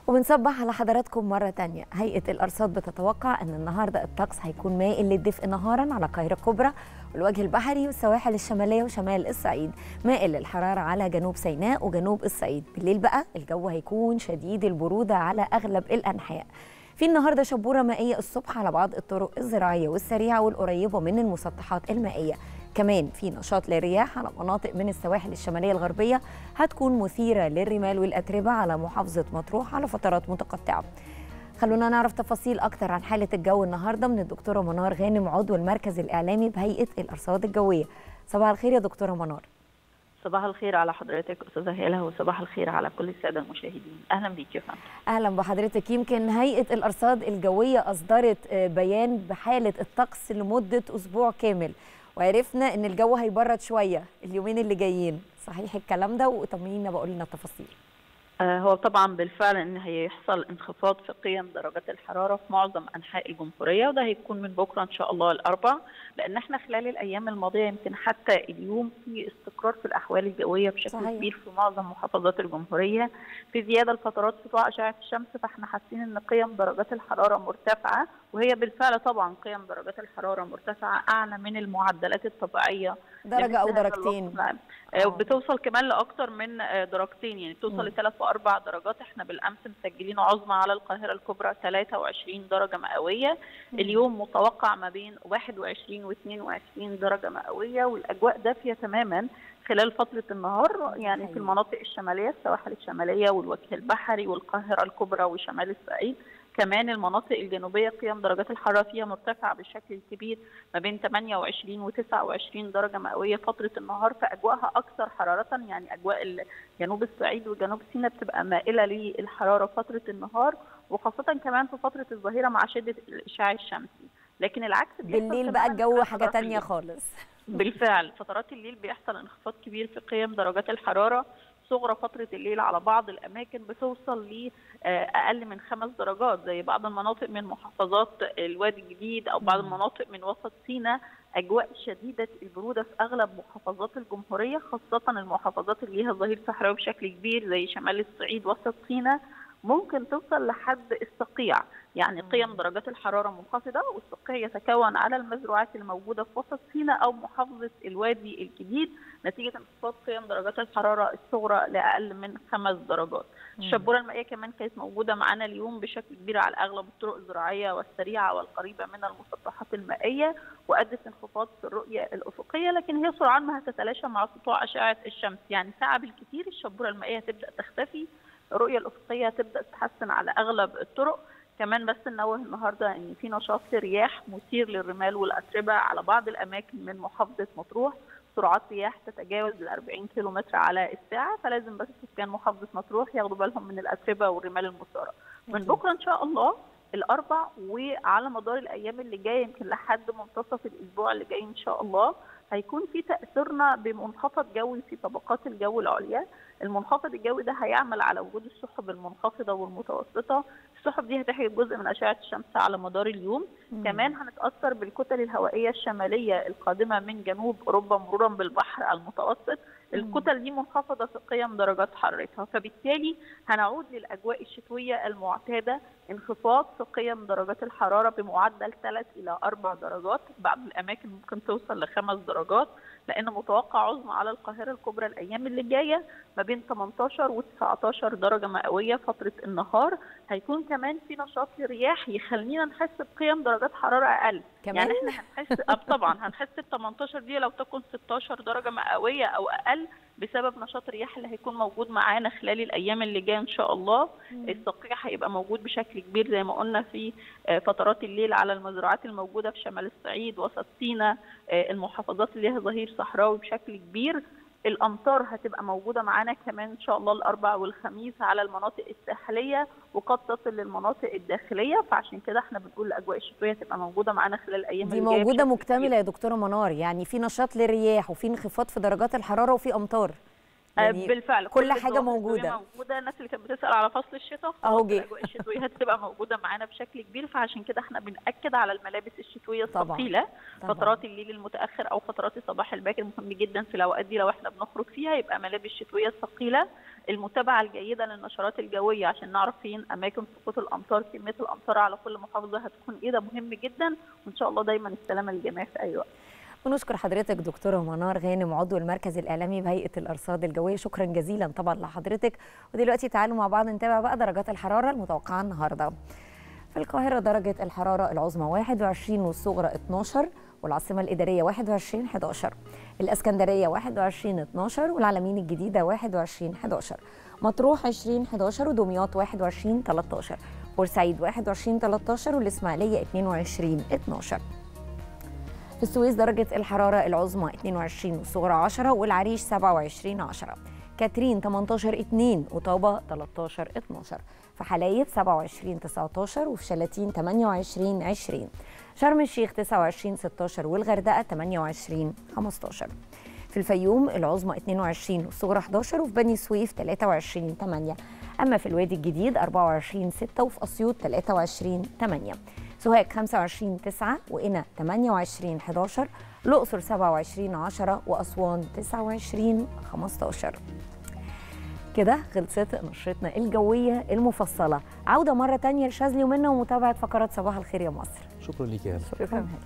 وبنصبح على حضراتكم مرة تانية هيئة الأرصاد بتتوقع أن النهاردة الطقس هيكون مائل للدفء نهارا على القاهرة الكبرى والوجه البحري والسواحل الشمالية وشمال الصعيد مائل للحرارة على جنوب سيناء وجنوب الصعيد بالليل بقى الجو هيكون شديد البرودة على أغلب الأنحاء في النهارده شبوره مائيه الصبح على بعض الطرق الزراعيه والسريعه والقريبه من المسطحات المائيه كمان في نشاط للرياح على مناطق من السواحل الشماليه الغربيه هتكون مثيره للرمال والاتربه على محافظه مطروح على فترات متقطعه خلونا نعرف تفاصيل اكتر عن حاله الجو النهارده من الدكتوره منار غانم عضو المركز الاعلامي بهيئه الارصاد الجويه صباح الخير يا دكتوره منار صباح الخير على حضرتك استاذه هاله وصباح الخير على كل الساده المشاهدين اهلا بيك يا فندم اهلا بحضرتك يمكن هيئه الارصاد الجويه اصدرت بيان بحاله الطقس لمده اسبوع كامل وعرفنا ان الجو هيبرد شويه اليومين اللي جايين صحيح الكلام ده وطمنينا بقول لنا التفاصيل هو طبعا بالفعل ان هيحصل انخفاض في قيم درجات الحراره في معظم انحاء الجمهوريه وده هيكون من بكره ان شاء الله الاربع لان احنا خلال الايام الماضيه يمكن حتى اليوم في استقرار في الاحوال الجويه بشكل صحيح. كبير في معظم محافظات الجمهوريه في زياده لفترات سطوع اشعه الشمس فاحنا حاسين ان قيم درجات الحراره مرتفعه وهي بالفعل طبعا قيم درجات الحراره مرتفعه اعلى من المعدلات الطبيعيه درجه او درجتين بتوصل كمان لاكثر من درجتين يعني بتوصل لثلاث واربع درجات احنا بالامس مسجلين عظمى على القاهره الكبرى 23 درجه مئويه مم. اليوم متوقع ما بين 21 و 22 درجه مئويه والاجواء دافيه تماما خلال فتره النهار يعني في المناطق الشماليه السواحل الشماليه والوجه البحري والقاهره الكبرى وشمال الصعيد كمان المناطق الجنوبية قيم درجات الحرارة فيها مرتفعة بشكل كبير ما بين 28 و 29 درجة مئوية فترة النهار فأجواءها أكثر حرارة يعني أجواء جنوب الصعيد وجنوب سيناء بتبقى مائلة للحرارة فترة النهار وخاصة كمان في فترة الظهيرة مع شدة الإشعاع الشمسي لكن العكس بالليل بقى الجو حاجة تانية خالص بالفعل فترات الليل بيحصل انخفاض كبير في قيم درجات الحرارة صغرى فترة الليل على بعض الأماكن بتوصل لأقل من خمس درجات زي بعض المناطق من محافظات الوادي الجديد أو بعض المناطق من وسط سيناء أجواء شديدة البرودة في أغلب محافظات الجمهورية خاصة المحافظات اللي ليها ظهير صحراوي بشكل كبير زي شمال الصعيد وسط سيناء ممكن توصل لحد الصقيع يعني قيم درجات الحرارة منخفضة والصقيع يتكون على المزروعات الموجودة في وسط سيناء أو محافظة الوادي الجديد نتيجة انخفاض قيم درجات الحرارة الصغرى لأقل من خمس درجات الشبورة المائية كمان كانت موجودة معانا اليوم بشكل كبير على أغلب الطرق الزراعية والسريعة والقريبة من المسطحات المائية وأدت انخفاض في الرؤية الأفقية لكن هي سرعان ما هتتلاشى مع سطوع أشعة الشمس يعني ساعة بالكثير الشبورة المائية هتبدأ تختفي الرؤية الأفقية هتبدأ تتحسن على أغلب الطرق كمان بس ننوه النهارده ان في نشاط لرياح مثير للرمال والاتربه على بعض الاماكن من محافظه مطروح سرعات رياح تتجاوز ال 40 كيلومتر على الساعه فلازم بس سكان محافظه مطروح ياخدوا بالهم من الاتربه والرمال المثاره. من بكره ان شاء الله الاربع وعلى مدار الايام اللي جايه يمكن لحد منتصف الاسبوع اللي جاي ان شاء الله هيكون في تاثيرنا بمنخفض جوي في طبقات الجو العليا المنخفض الجوي ده هيعمل على وجود السحب المنخفضه والمتوسطه السحب دي هتحجب جزء من اشعه الشمس على مدار اليوم مم. كمان هنتاثر بالكتل الهوائيه الشماليه القادمه من جنوب اوروبا مرورا بالبحر المتوسط الكتل دي منخفضه في قيم درجات حرارتها فبالتالي هنعود للاجواء الشتويه المعتاده انخفاض في قيم درجات الحراره بمعدل 3 الى 4 درجات بعض الاماكن ممكن توصل لخمس درجات لان متوقع عظمى على القاهره الكبرى الايام اللي جايه ما بين 18 و 19 درجه مئويه فتره النهار هيكون كمان في نشاط للرياح يخلينا نحس بقيم درجات حراره اقل كمان؟ يعني احنا هنحس طبعا هنحس ب 18 دي لو تكن 16 درجه مئويه او اقل بسبب نشاط الرياح اللي هيكون موجود معانا خلال الايام اللي جايه ان شاء الله الصقيع هيبقى موجود بشكل كبير زي ما قلنا في فترات الليل على المزروعات الموجوده في شمال الصعيد وسط سيناء المحافظات اللي ليها ظهير صحراوي بشكل كبير الامطار هتبقى موجوده معانا كمان ان شاء الله الاربع والخميس على المناطق الساحليه وقد تصل للمناطق الداخليه فعشان كده احنا بنقول الاجواء الشتويه هتبقى موجوده معانا خلال الايام دي موجوده مكتمله يا دكتوره منار يعني في نشاط للرياح وفي انخفاض في درجات الحراره وفي امطار يعني بالفعل كل كل حاجة الظواهر موجودة. الجوية موجوده الناس اللي كانت بتسال على فصل الشتاء أهو خلاص جه. الاجواء الشتويه هتبقى موجوده معانا بشكل كبير فعشان كده احنا بناكد على الملابس الشتويه طبعاً. الثقيله طبعاً. فترات الليل المتاخر او فترات الصباح الباكر مهم جدا في الاوقات دي لو احنا بنخرج فيها يبقى ملابس شتويه ثقيله المتابعه الجيده للنشرات الجويه عشان نعرف فين اماكن سقوط الامطار كميه الامطار على كل محافظه هتكون ايه ده مهم جدا وان شاء الله دايما السلامه للجميع في اي وقت ونشكر حضرتك دكتورة منار غانم عضو المركز الإعلامي بهيئة الأرصاد الجوية شكرا جزيلا طبعا لحضرتك ودلوقتي تعالوا مع بعض نتابع بقى درجات الحرارة المتوقعة النهاردة في القاهرة درجة الحرارة العظمى 21 والصغرى 12 والعاصمة الإدارية 21 11 الإسكندرية 21 12 والعلمين الجديدة 21 11 مطروح 20 11 ودمياط 21 13 بورسعيد 21 13 والإسماعيلية 22 12 في السويس درجة الحرارة العظمى 22 والصغرى 10 والعريش 27 10 كاترين 18 2 وطابة 13 12 في حلايب 27 19 وفي شلاتين 28 20 شرم الشيخ 29 16 والغردقة 28 15 في الفيوم العظمى 22 والصغرى 11 وفي بني سويف 23 8 أما في الوادي الجديد 24 6 وفي أسيوط 23 8 سوهاج 25 9 وقنا 28 11 الأقصر 27 10 وأسوان 29 15 كده خلصت نشرتنا الجوية المفصلة عودة مرة تانية لشاذلي ومنى ومتابعة فقرات صباح الخير يا مصر شكرا ليك يا هلا شكرا